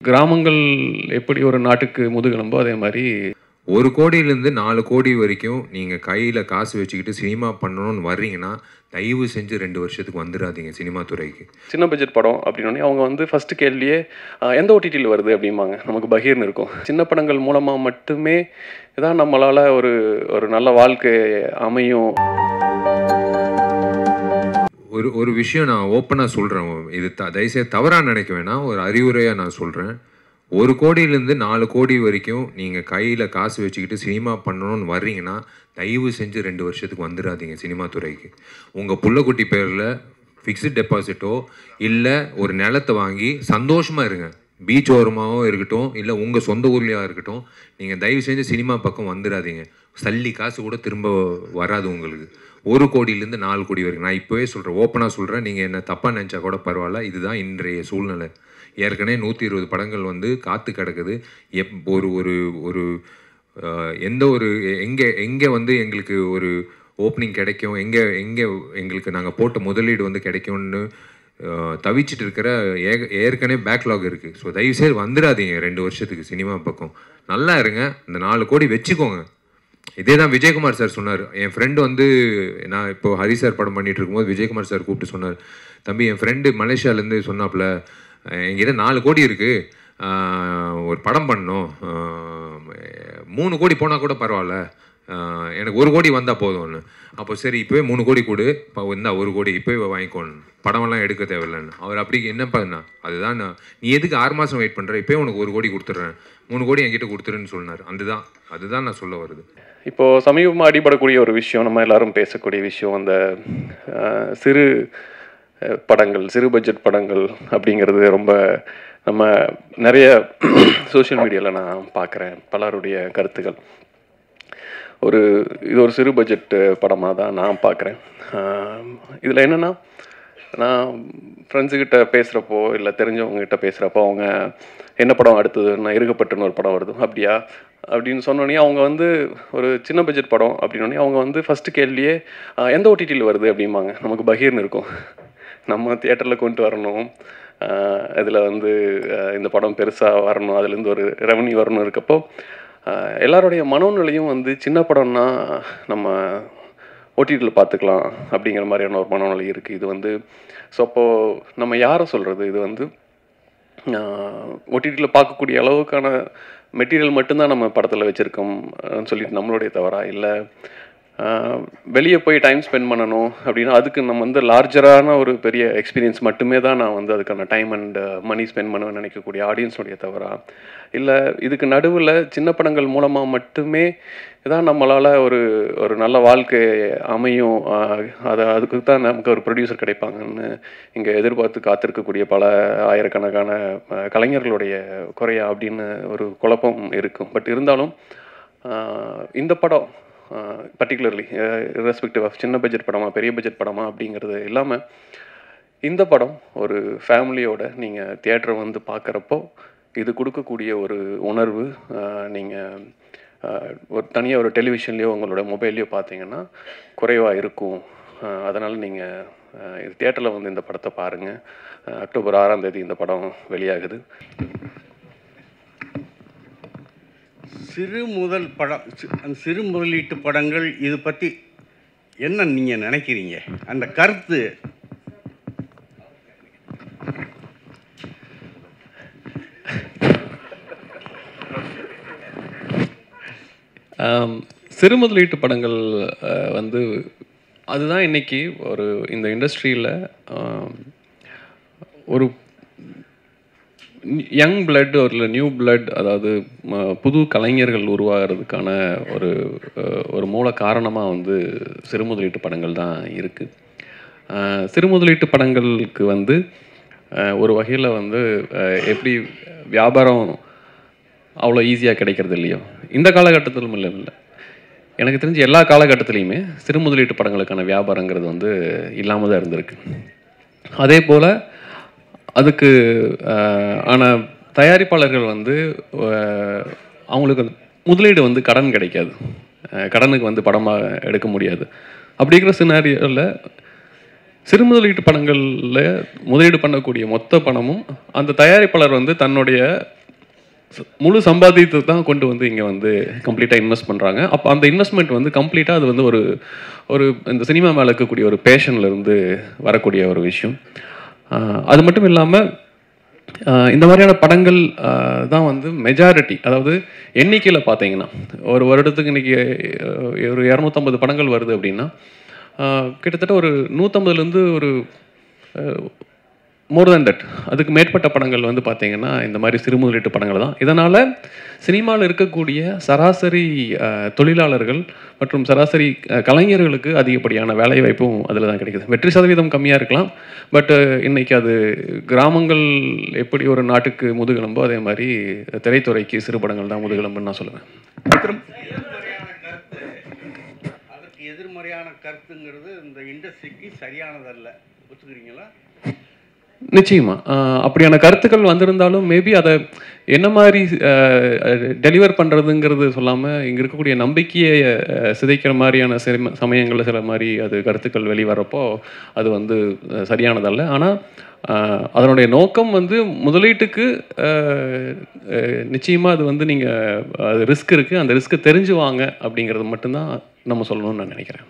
கிராமங்கள் எப்படி ஒரு நாட்டுக்கு முதுகெலும்போ அதே மாதிரி ஒரு கோடியிலேருந்து நாலு கோடி வரைக்கும் நீங்கள் கையில் காசு வச்சுக்கிட்டு சினிமா பண்ணணும்னு வர்றீங்கன்னா தயவு செஞ்சு ரெண்டு வருஷத்துக்கு வந்துடாதீங்க சினிமா துறைக்கு சின்ன பட்ஜெட் படம் அப்படின்னோடனே அவங்க வந்து ஃபர்ஸ்ட் கேள்வியே ஆஹ், எந்த ஓடிடியில் வருது அப்படிம்பாங்க நமக்கு பகீர்னு இருக்கும் சின்ன படங்கள் மூலமாக மட்டுமே தான் நம்மளால் ஒரு ஒரு நல்ல வாழ்க்கை அமையும் ஒரு ஒரு விஷயம் நான் ஓப்பனாக சொல்கிறேன் இது த தயவுசெய்து தவறாக நினைக்க வேணாம் ஒரு அறிவுரையாக நான் சொல்கிறேன் ஒரு கோடியிலேருந்து நாலு கோடி வரைக்கும் நீங்கள் கையில் காசு வச்சுக்கிட்டு சினிமா பண்ணணும்னு வர்றீங்கன்னா தயவு செஞ்சு ரெண்டு வருஷத்துக்கு வந்துடாதீங்க சினிமா துறைக்கு உங்கள் புள்ளக்குட்டி பேரில் ஃபிக்ஸ்ட் டெபாசிட்டோ இல்லை ஒரு நிலத்தை வாங்கி சந்தோஷமாக இருங்க பீச் ஓரமாகவும் இருக்கட்டும் இல்லை உங்கள் சொந்த ஊர்லேயாக இருக்கட்டும் நீங்கள் தயவு செஞ்சு சினிமா பக்கம் வந்துடாதீங்க சல்லி காசு கூட திரும்ப வராது உங்களுக்கு ஒரு கோடியிலேருந்து நாலு கோடி வரைக்கும் நான் இப்போவே சொல்கிறேன் ஓப்பனாக சொல்கிறேன் நீங்கள் என்ன தப்பாக நினச்சா கூட பரவாயில்ல இதுதான் இன்றைய சூழ்நிலை ஏற்கனவே நூற்றி இருபது படங்கள் வந்து காத்து கிடக்குது எப் ஒரு ஒரு ஒரு அஹ், எந்த ஒரு எங்கே எங்கே வந்து எங்களுக்கு ஒரு ஓப்பனிங் கிடைக்கும் எங்கே எங்கே எங்களுக்கு நாங்கள் போட்ட முதலீடு வந்து கிடைக்கும்னு அஹ், தவிச்சிட்டு இருக்கிற ஏக ஏற்கனவே பேக்லாக் இருக்குது ஸோ தயவுசெய்து வந்துடாதீங்க ரெண்டு வருஷத்துக்கு சினிமா பக்கம் நல்லா இருங்க இந்த நாலு கோடி வச்சுக்கோங்க இதே தான் விஜயகுமார் சார் சொன்னார் என் ஃப்ரெண்டு வந்து நான் இப்போ ஹரி சார் படம் பண்ணிட்டு இருக்கும்போது விஜயகுமார் சார் கூப்பிட்டு சொன்னார் தம்பி என் ஃப்ரெண்டு மலேசியாலேருந்து சொன்னாப்புல "அஹ், என்கிட்ட நாலு கோடி இருக்குது ஒரு படம் பண்ணணும் அஹ், மூணு கோடி போனால் கூட பரவாயில்ல அஹ், எனக்கு ஒரு கோடி வந்தால் போதும்னு அப்போ சரி இப்போவே மூணு கோடி கொடு இப்போ இந்தா ஒரு கோடி இப்போவே வாங்கிக்கோன்னு படமெல்லாம் எடுக்க தேவையில்லைன்னு அவர் அப்படி என்ன பண்ணா அதுதான் நான் நீ எதுக்கு ஆறு மாதம் வெயிட் பண்ணுற இப்போயே உனக்கு ஒரு கோடி கொடுத்துட்றேன் மூணு கோடி என்கிட்ட கொடுத்துருன்னு சொன்னார் அதுதான் அதுதான் நான் சொல்ல வருது இப்போ சமீபமாக அடிபடக்கூடிய ஒரு விஷயம் நம்ம எல்லாரும் பேசக்கூடிய விஷயம் அந்த அஹ், சிறு அஹ், படங்கள் சிறு பட்ஜெட் படங்கள் அப்படிங்கிறது ரொம்ப நம்ம நிறைய சோஷியல் மீடியாவில் நான் பார்க்குறேன் பலருடைய கருத்துக்கள் ஒரு இது ஒரு சிறு பட்ஜெட் படமாக தான் நான் பார்க்குறேன் இதில் என்னென்னா நான் ஃப்ரெண்ட்ஸுக்கிட்ட பேசுகிறப்போ இல்லை தெரிஞ்சவங்ககிட்ட பேசுகிறப்போ அவங்க என்ன படம் அடுத்தது நான் இருக்கப்பட்டுன்னு ஒரு படம் வருது அப்படியா அப்படின்னு சொன்னோடனே அவங்க வந்து ஒரு சின்ன பட்ஜெட் படம் அப்படின்னோடனே அவங்க வந்து ஃபஸ்ட்டு கேள்வியே "ஆஹ், எந்த ஓடிடியில் வருது அப்படிம்பாங்க நமக்கு பகீர்னு இருக்கும் நம்ம தியேட்டரில் கொண்டு வரணும் இதில் வந்து ஆஹ், இந்த படம் பெருசாக வரணும் அதுலேருந்து ஒரு ரெவன்யூ வரணும் இருக்கப்போ ஆஹ், எல்லாருடைய மனோநிலையும் வந்து சின்ன படம்னா நம்ம ஓடிடியில் பார்த்துக்கலாம் அப்படிங்கிற மாதிரியான ஒரு மனநிலை இருக்குது இது வந்து ஸோ அப்போது நம்ம யாரை சொல்கிறது இது வந்து ஓடிடியில் பார்க்கக்கூடிய அளவுக்கான மெட்டீரியல் மட்டும்தான் நம்ம படத்தில் வச்சுருக்கோம் சொல்லிட்டு நம்மளுடைய தவறா இல்லை வெளியே போய் டைம் ஸ்பெண்ட் பண்ணணும் அப்படின்னா அதுக்கு நம்ம வந்து லார்ஜரான ஒரு பெரிய எக்ஸ்பீரியன்ஸ் மட்டுமே தான் நான் வந்து அதுக்கான டைம் அண்ட் மணி ஸ்பெண்ட் பண்ணுவேன்னு நினைக்கக்கூடிய ஆடியன்ஸோடைய தவறா இல்லை இதுக்கு நடுவில் சின்ன படங்கள் மூலமாக மட்டுமே தான் நம்மளால் ஒரு ஒரு நல்ல வாழ்க்கை அமையும் ஆஹ் அதை அதுக்கு தான் நமக்கு ஒரு ப்ரொடியூசர் கிடைப்பாங்கன்னு இங்கே எதிர்பார்த்து காத்திருக்கக்கூடிய பல ஆயிரக்கணக்கான ஆஹ் கலைஞர்களுடைய குறையா அப்படின்னு ஒரு குழப்பம் இருக்கும் பட் இருந்தாலும் ஆஹ் இந்த படம் பர்டிகுலர்லி ரெஸ்பெக்டிவ் ஆஃப் சின்ன பட்ஜெட் படமா பெரிய பட்ஜெட் படமா அப்படிங்கிறது இல்லாமல் இந்த படம் ஒரு ஃபேமிலியோட நீங்கள் தியேட்டரை வந்து பார்க்குறப்போ இது கொடுக்கக்கூடிய ஒரு உணர்வு நீங்கள் ஒரு தனியாக ஒரு டெலிவிஷன்லேயோ உங்களோட மொபைல்லையோ பார்த்தீங்கன்னா குறைவாக இருக்கும் அதனால் நீங்கள் இது தியேட்டரில் வந்து இந்த படத்தை பாருங்கள் அக்டோபர் ஆறாம் தேதி இந்த படம் வெளியாகுது சிறு முதல் படம் சி- அந்த சிறு முதலீட்டு படங்கள் இது பற்றி என்ன நீங்கள் நினைக்கிறீங்க அந்த கருத்து ஆம், சிறு முதலீட்டு படங்கள் அஹ், வந்து அதுதான் இன்னைக்கு ஒரு இந்த இண்டஸ்ட்ரியில் ஒரு யங் பிளட் ஒரு நியூ பிளட் அதாவது ம, புது கலைஞர்கள் உருவாகிறதுக்கான ஒரு அஹ், ஒரு மூல காரணமாக வந்து சிறு முதலீட்டு படங்கள் தான் இருக்குது சிறு முதலீட்டு படங்களுக்கு வந்து அஹ், ஒரு வகையில் வந்து அஹ், எப்படி வியாபாரம் அவ்வளோ ஈஸியாக கிடைக்கிறது இல்லையோ இந்த காலகட்டத்திலும் இல்லை இல்லை எனக்கு தெரிஞ்சு எல்லா காலகட்டத்துலேயுமே சிறு முதலீட்டு படங்களுக்கான வியாபாரங்கிறது வந்து இல்லாமல் தான் இருந்திருக்கு அதே போல் அதுக்கு ஆஹ், ஆன தயாரிப்பாளர்கள் வந்து ஆஹ், அவங்களுக்கு வந்து முதலீடு வந்து கடன் கிடைக்காது ஆஹ், கடனுக்கு வந்து படமாக எடுக்க முடியாது அப்படி இருக்கிற சினாரியோவில் சிறு முதலீட்டு படங்களில் முதலீடு பண்ணக்கூடிய மொத்த பணமும் அந்த தயாரிப்பாளர் வந்து தன்னுடைய ச- முழு சம்பாதியத்தை தான் கொண்டு வந்து இங்கே வந்து கம்ப்ளீட்டாக இன்வெஸ்ட் பண்ணுறாங்க அப்போ அந்த இன்வெஸ்ட்மெண்ட் வந்து கம்ப்ளீட்டாக அது வந்து ஒரு ஒரு இந்த சினிமா மேலே இருக்கக்கூடிய ஒரு பேஷன்ல இருந்து வரக்கூடிய ஒரு விஷயம் ஆஹ் அது மட்டும் இல்லாமல் இந்த மாதிரியான படங்கள் ஆஹ் தான் வந்து மெஜாரிட்டி அதாவது எண்ணிக்கையில் பார்த்தீங்கன்னா ஒரு வருடத்துக்கு இன்னைக்கு அஹ், ஒரு இரநூத்தம்பது படங்கள் வருது அப்படின்னா ஆஹ் கிட்டத்தட்ட ஒரு நூற்றம்பதுலேருந்து ஒரு மோர் தேன் தட் அதுக்கு மேற்பட்ட படங்கள் வந்து பார்த்தீங்கன்னா இந்த மாதிரி சிறு முதலீட்டு படங்கள் தான் இதனால் சினிமாவில் இருக்கக்கூடிய சராசரி அஹ், தொழிலாளர்கள் மற்றும் சராசரி அஹ், கலைஞர்களுக்கு அதிகப்படியான வேலை வாய்ப்பும் அதில் தான் கிடைக்குது வெற்றி சதவீதம் கம்மியாக இருக்கலாம் பட் இன்னைக்கு அது கிராமங்கள் எப்படி ஒரு நாட்டுக்கு முதுகெலும்போ அதே மாதிரி திரைத்துறைக்கு சிறு படங்கள் தான் முதுகெலும்புன்னு நான் சொல்லுவேன் எதிர்மறையான கருத்து அதற்கு எதிர்மறையான கருத்துங்கிறது இந்த இண்டஸ்ட்ரிக்கு சரியானதல்ல ஒத்துக்கிறீங்களா நிச்சயமா ஆஹ் அப்படியான கருத்துக்கள் வந்திருந்தாலும் மேபி அதை என்ன மாதிரி டெலிவர் பண்ணுறதுங்கிறது சொல்லாமல் இங்கே இருக்கக்கூடிய நம்பிக்கையை அஹ், சிதைக்கிற மாதிரியான சில சமயங்களில் சில மாதிரி அது கருத்துக்கள் வெளிவரப்போ அது வந்து அஹ், சரியானதல்ல ஆனால் அதனுடைய நோக்கம் வந்து முதலீட்டுக்கு நிச்சயமாக அது வந்து நீங்கள் அது ரிஸ்க் இருக்குது அந்த ரிஸ்க்கு தெரிஞ்சு வாங்க அப்படிங்கிறது மட்டும்தான் நம்ம சொல்லணும்னு நான் நினைக்கிறேன்